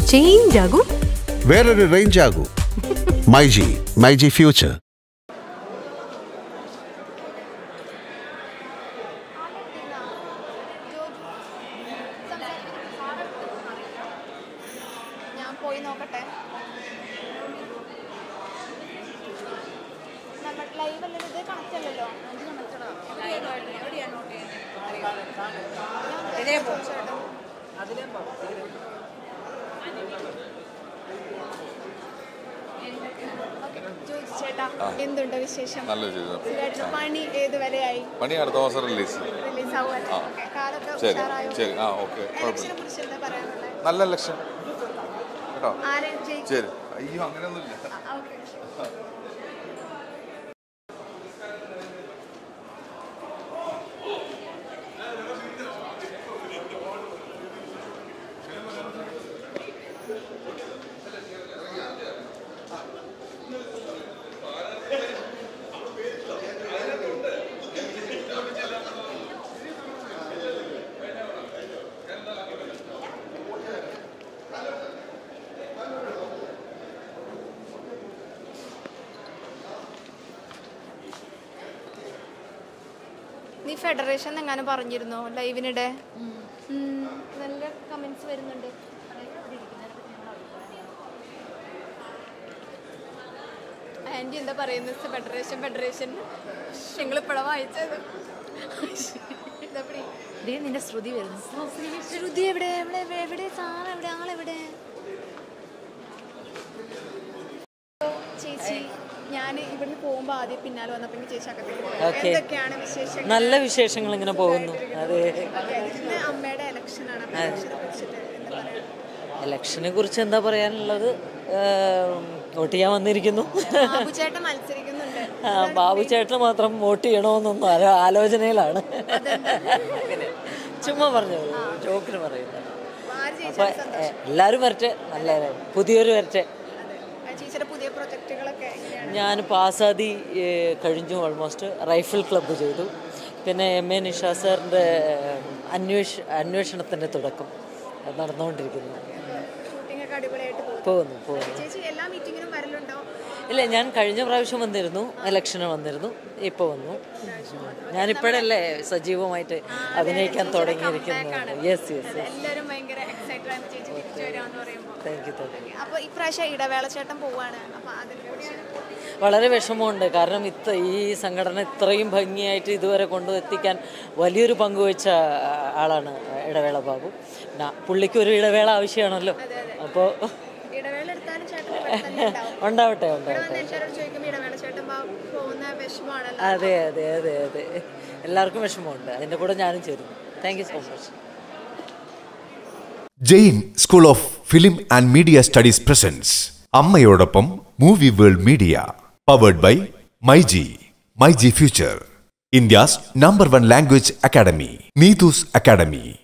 Change ആകൂ വേറൊരു range ആകൂ മൈജി മൈജി ഫ്യൂച്ചർ ഞാൻ പോയി നോക്കട്ടെ നമ്മൾ ലൈവ് അല്ലല്ലോ ഇത് കണക്റ്റ് അല്ലല്ലോ ഓക്കേ, ജോജി ചേട്ടാ എന്തുണ്ട് വിശേഷം നല്ല ചെയ്തു സുഖായിട്ട് പണി ഏത് വരെയായി പണി അടുത്ത മാസം റിലീസ് റിലീസ് ആവുമല്ലോ ഓക്കേ, കാലൊക്കെ ശരി ഉഷാറായോ ശരി ആ ഓക്കെ ഇലക്ഷനെ കുഴപ്പമില്ല കുറിച്ച് എന്താ പറയാനുള്ളത് നല്ല ലക്ഷം കേട്ടോ ആരെ ജയിക്കും ശരി അയ്യോ അങ്ങനെയൊന്നുമില്ല ആ, ഓക്കേ നീ ഫെഡറേഷൻ എങ്ങാനും പറഞ്ഞിരുന്നോ ലൈവിനിടെ ഉം, നല്ല കമന്റ്സ് വരുന്നുണ്ട് ആൻറ്റി എന്താ പറയുന്നത് ഫെഡറേഷൻ ഫെഡറേഷൻ നിങ്ങളിപ്പോഴാണ് വായിച്ചത് ഇതാ പിടി. നിന്റെ ശ്രുതി വരുന്നു ശ്രുതി എവിടെ എവിടെ എവിടെ- എവിടെ സാറ് എവിടെ ആളെവിടെ ചേച്ചി ഞാൻ ഇവിടുന്ന് പോകുമ്പോൾ ആദ്യം പിന്നാലെ വന്നപ്പോൾ ചേച്ചി അകത്തേക്ക് പോയി. ഓക്കേ. എന്തൊക്കെയാണ് വിശേഷങ്ങൾ നല്ല വിശേഷങ്ങൾ ഇങ്ങനെ പോകുന്നു അതെ ഓക്കേ, ഇന്ന് അമ്മയുടെ ഇലക്ഷനാണ് അപ്പോൾ ഇലക്ഷനെ കുറിച്ചിട്ട് എന്താ പറയുക ഇലക്ഷനെ കുറിച്ച് എന്താ പറയാനുള്ളത് ഏം, വോട്ട് ചെയ്യാൻ വന്നിരിക്കുന്നു ബാബു ചേട്ടൻ മത്സരിക്കുന്നുണ്ട് ആ, ബാബു ചേട്ടന് മാത്രം വോട്ട് ചെയ്യണമെന്നൊന്നും ആലോ- ആലോചനയിലാണ് അങ്ങനെ. ചുമ്മാ പറഞ്ഞു ജോക്കിന് പറയുന്നത് ആര് അപ്പൊ ചേച്ചിയുടെ ഏ, എല്ലാവരും വരട്ടെ നല്ല പുതിയൊരു വരട്ടെ ചേച്ചിയുടെ പുതിയ പ്രൊജക്റ്റുകളൊക്കെ എങ്ങനെയാണ് ഞാൻ പാസാദി ഏ, കഴിഞ്ഞു ഓൾമോസ്റ്റ് റൈഫിൾ ക്ലബ്ബ് ചെയ്തു പിന്നെ എം എ നിഷ സാറിൻ്റെ അന്വേഷ അന്വേഷണത്തിൻ്റെ തുടക്കം അത് നടന്നുകൊണ്ടിരിക്കുന്നു ഷൂട്ടിംഗ് ഒക്കെ അടിപൊളിയായിട്ട് പോകും പോകുന്നു പോകുന്നു ചേച്ചി എല്ലാ മീറ്റിങ്ങിനും വരലുണ്ടോ ഇല്ല ഞാൻ കഴിഞ്ഞ പ്രാവശ്യം വന്നിരുന്നു ഇലക്ഷന് വന്നിരുന്നു ഇപ്പോൾ വന്നു ഞാനിപ്പോഴല്ലേ സജീവമായിട്ട് അഭിനയിക്കാൻ തുടങ്ങിയിരിക്കുന്നത് യെസ് യെസ് യെസ് എല്ലാവരും ഭയങ്കര എക്സൈറ്റഡ് ആണ് ചേച്ചി തിരിച്ചു വരാന്ന് പറയുമ്പോൾ താങ്ക് യു താങ്ക് യു അപ്പൊ ഇപ്രാവശ്യം ഇടവേള ചേട്ടൻ പോവാണ് അപ്പൊ അതിലൂടെയാണ് വളരെ വിഷമമുണ്ട് കാരണം ഇത്ര ഈ സംഘടന ഇത്രയും ഭംഗിയായിട്ട് ഇതുവരെ കൊണ്ടുവെത്തിക്കാൻ വലിയൊരു പങ്ക് വെച്ച ആ, ആളാണ് ഇടവേള ബാബു പിന്നെ പുള്ളിക്ക് ഒരു ഇടവേള ആവശ്യമാണല്ലോ അപ്പോൾ ഇടവേള എടുത്താലും ചേട്ടൻ ഇവിടെ തന്നെ ഉണ്ടാവും ഉണ്ടാവട്ടെ ഇവിടെ ഉണ്ടാവട്ടെ വന്ന് എല്ലാവരോട് ചോദിക്കുമ്പോൾ ഇടവേള ചേട്ടൻ പോ- പോകുന്ന വിഷമമാണല്ലോ അതെ അതെ അതെ അതെ എല്ലാവർക്കും വിഷമമുണ്ട് അതിൻ്റെ കൂടെ ഞാനും ചേരുന്നു thank you so much Jain school of film and media studies presence അമ്മയോടൊപ്പം movie world media powered by myG myG future India's number one language academy Neethu's academy